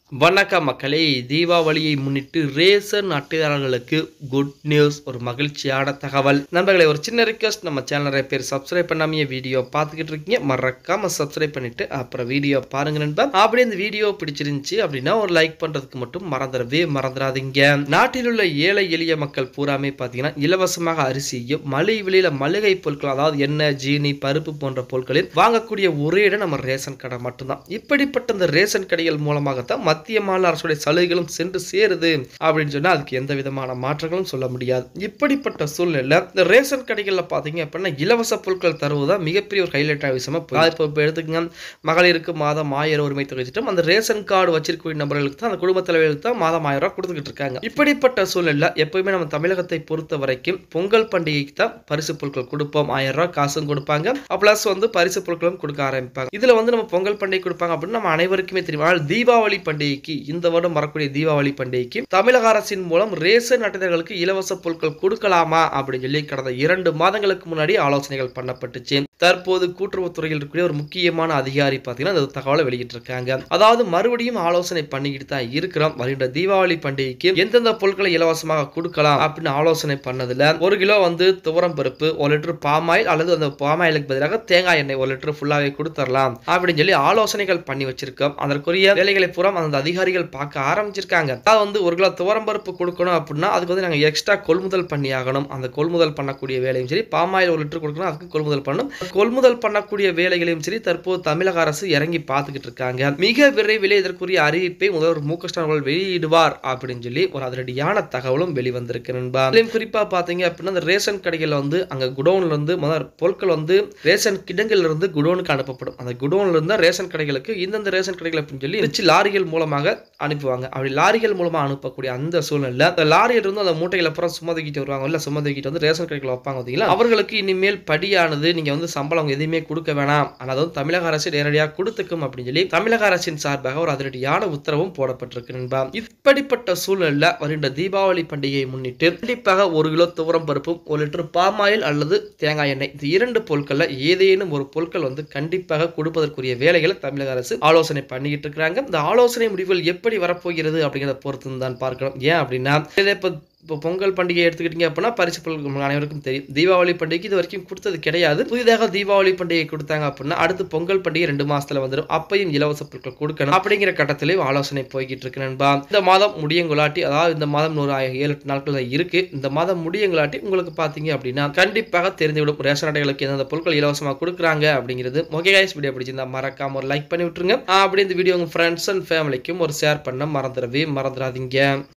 வணக்கம் மக்களே தீபாவளியை முன்னிட்டு ரேசன் அட்டையாளர்களுக்கு குட் நியூஸ் ஒரு மகிழ்ச்சியான தகவல் நண்பர்களே ஒரு சின்ன ரிக்வஸ்ட் நம்ம சேனல் நிறைய பேர் சப்ஸ்கிரைப் பண்ணாமையே வீடியோ பார்த்துக்கிட்டு இருக்கீங்க மறக்காம சப்ஸ்கிரைப் பண்ணிட்டு அப்புறம் வீடியோ பாருங்க நண்பா அப்படியே இந்த வீடியோ பிடிச்சிருந்துச்சு அப்படின்னா ஒரு லைக் பண்றதுக்கு மட்டும் மறந்துடவே மறந்துடாதீங்க நாட்டில் உள்ள ஏழை எளிய மக்கள் பூராமே பார்த்தீங்கன்னா இலவசமாக அரிசியும் மலிவு விலையில மளிகை பொருட்கள் அதாவது எண்ணெய் ஜீனி பருப்பு போன்ற பொருட்களில் வாங்கக்கூடிய ஒரே இடம் நம்ம ரேஷன் கடை மட்டும்தான் இப்படிப்பட்ட இந்த ரேஷன் கடைகள் மூலமாகத்தான் மத்திய மாநில அரசுடைய சலுகைகளும் சென்று சேருது அப்படின்னு சொன்னா அதுக்கு எந்த விதமான மாற்றங்களும் சொல்ல முடியாது இப்படிப்பட்ட சூழ்நிலை இந்த ரேஷன் கடைகள்ல பாத்தீங்க அப்படின்னா இலவச பொருட்கள் தருவதுதான் மிகப்பெரிய ஒரு ஹைலைட்டான விஷயமா போய் இப்போ இப்போ எடுத்துக்கங்க மகளிருக்கு மாதம் ஆயிரம் உரிமை தொகை திட்டம் அந்த ரேஷன் கார்டு வச்சிருக்கக்கூடிய நபர்களுக்கு தான் அந்த குடும்ப தலைவர்களுக்கு தான் மாதம் ஆயிரம் ரூபாய் கொடுத்துக்கிட்டு இருக்காங்க இப்படிப்பட்ட சூழ்நிலை எப்பவுமே நம்ம தமிழகத்தை பொறுத்த வரைக்கும் பொங்கல் பண்டிகைக்கு தான் பரிசு பொருட்கள் கொடுப்போம் ஆயிரம் ரூபாய் காசும் கொடுப்பாங்க பிளஸ் வந்து பரிசு பொருட்களும் கொடுக்க ஆரம்பிப்பாங்க இதுல வந்து நம்ம பொங்கல் பண்டிகை கொடுப்பாங்க அப்படின்னு நம்ம அனைவருக்குமே தெரியும் ஆனால் தீபாவளி பண்டிகைக்கு இந்த வருடம் வரக்கூடிய தீபாவளி பண்டிகைக்கு தமிழக அரசின் மூலம் ரேஷன் அட்டைதாரர்களுக்கு இலவச பொருட்கள் கொடுக்கலாமா அப்படின்னு சொல்லி கடந்த இரண்டு மாதங்களுக்கு முன்னாடி ஆலோசனைகள் பண்ணப்பட்டுச்சு தற்போது கூட்டுறவுத்துறையில் இருக்கக்கூடிய ஒரு முக்கியமான அதிகாரி பார்த்தீங்கன்னா இந்த தகவலை வெளியிட்டிருக்காங்க அதாவது மறுபடியும் ஆலோசனை பண்ணிக்கிட்டு தான் இருக்கிறோம் வருகின்ற தீபாவளி பண்டிகைக்கு எந்தெந்த பொருட்களை இலவசமாக கொடுக்கலாம் அப்படின்னு ஆலோசனை பண்ணதுல ஒரு கிலோ வந்து துவரம் பருப்பு ஒரு லிட்டர் பாமாயில் அல்லது அந்த பாமாயிலுக்கு பதிலாக தேங்காய் எண்ணெய் ஒரு லிட்டர் ஃபுல்லாவே கொடுத்துடலாம் அப்படின்னு சொல்லி ஆலோசனைகள் பண்ணி வச்சிருக்கோம் அதற்குரிய வேலைகளை பூரா அந்த அதிகாரிகள் பார்க்க ஆரம்பிச்சிருக்காங்க அதாவது வந்து ஒரு கிலோ துவரம் பருப்பு கொடுக்கணும் அப்படின்னா அதுக்கு வந்து நாங்கள் எக்ஸ்ட்ரா கொள்முதல் பண்ணி ஆகணும் அந்த கொள்முதல் பண்ணக்கூடிய வேலையும் சரி பாமாயில் ஒரு லிட்டர் கொடுக்கணும் அதுக்கு கொள்முதல் பண்ணணும் கொள்முதல் பண்ணக்கூடிய வேலைகளையும் சரி தற்போது தமிழக அரசு இறங்கி பார்த்துக்கிட்டு இருக்காங்க மிக விரைவில் இதற்குரிய அறிவிப்பை முதல்வர் மு க ஸ்டாலின் அவர்கள் வெளியிடுவார் அப்படின்னு சொல்லி ஒரு அதிரடியான தகவலும் வெளிவந்திருக்கு நண்பா இதுலயும் குறிப்பா பாத்தீங்க அப்படின்னா இந்த ரேஷன் கடைகள்ல வந்து அங்க குடோன்ல இருந்து முதல் பொருட்கள் வந்து ரேஷன் கிடங்குல இருந்து குடோனுக்கு அனுப்பப்படும் அந்த குடோன்ல இருந்து ரேஷன் கடைகளுக்கு இந்தந்த ரேஷன் கடைகள் அப்படின்னு சொல்லி வச்சு லாரிகள் மூலமாக அனுப்புவாங்க அப்படி லாரிகள் மூலமா அனுப்பக்கூடிய அந்த சூழ்நிலை அந்த லாரியில் இருந்து அந்த மூட்டைகளை அப்புறம் சுமதிக்கிட்டு வருவாங்க இல்ல சுமதிக்கிட்டு வந்து ரேஷன் கடைகள் வைப்பாங்க பார்த்தீங்களா அவர்களுக்கு இனிமேல் படியானது நீங்க வந்து சம்பளம் எதுவுமே கொடுக்க வேணாம் ஆனால் அது வந்து தமிழக அரசு நேரடியாக கொடுத்துக்கும் அப்படின்னு சொல்லி தமிழக அரசின் சார்பாக ஒரு அதிரடியான உத்தரவும் போடப்பட்டிருக்கு நண்பா இப்படிப்பட்ட சூழ்நிலை வருகின்ற தீபாவளி பண்டிகையை முன்னிட்டு கண்டிப்பாக ஒரு கிலோ துவரம் பருப்பும் ஒரு லிட்டர் பாமாயில் அல்லது தேங்காய் எண்ணெய் இந்த இரண்டு பொருட்கள்ல ஏதேனும் ஒரு பொருட்கள் வந்து கண்டிப்பாக கொடுப்பதற்குரிய வேலைகளை தமிழக அரசு ஆலோசனை பண்ணிக்கிட்டு இருக்கிறாங்க இந்த ஆலோசனை முடிவுகள் எப்படி வரப்போகிறது அப்படிங்கிறத பொறுத்து தான் பார்க்கணும் ஏன் அப்படின்னா இதை இப்போ இப்போ பொங்கல் பண்டிகை எடுத்துக்கிட்டீங்க அப்படின்னா பரிசு பொருட்கள் உங்க அனைவருக்கும் தெரியும் தீபாவளி பண்டிகைக்கு இது வரைக்கும் கொடுத்தது கிடையாது புதிதாக தீபாவளி பண்டிகை கொடுத்தாங்க அப்படின்னா அடுத்து பொங்கல் பண்டிகை ரெண்டு மாசத்துல வந்துடும் அப்பையும் இலவச பொருட்கள் கொடுக்கணும் அப்படிங்கிற கட்டத்திலே ஆலோசனை போய்கிட்டு இருக்கு நண்பா இந்த மாதம் முடியங்குலாட்டி அதாவது இந்த மாதம் நூறு ஏழு எட்டு நாட்கள் தான் இருக்கு இந்த மாதம் முடியங்குலாட்டி உங்களுக்கு பாத்தீங்க அப்படின்னா கண்டிப்பாக தெரிந்துவிடும் ரேஷன் அட்டைகளுக்கு எந்தெந்த பொருட்கள் இலவசமாக கொடுக்குறாங்க அப்படிங்கிறது ஓகே கைஸ் வீடியோ பிடிச்சிருந்தா மறக்காம ஒரு லைக் பண்ணி விட்டுருங்க அப்படி இந்த வீடியோ உங்க ஃப்ரெண்ட்ஸ் அண்ட் ஃபேமிலிக்கும் ஒரு ஷேர் பண்ண மறந்துடவே மறந்துடாதீங்க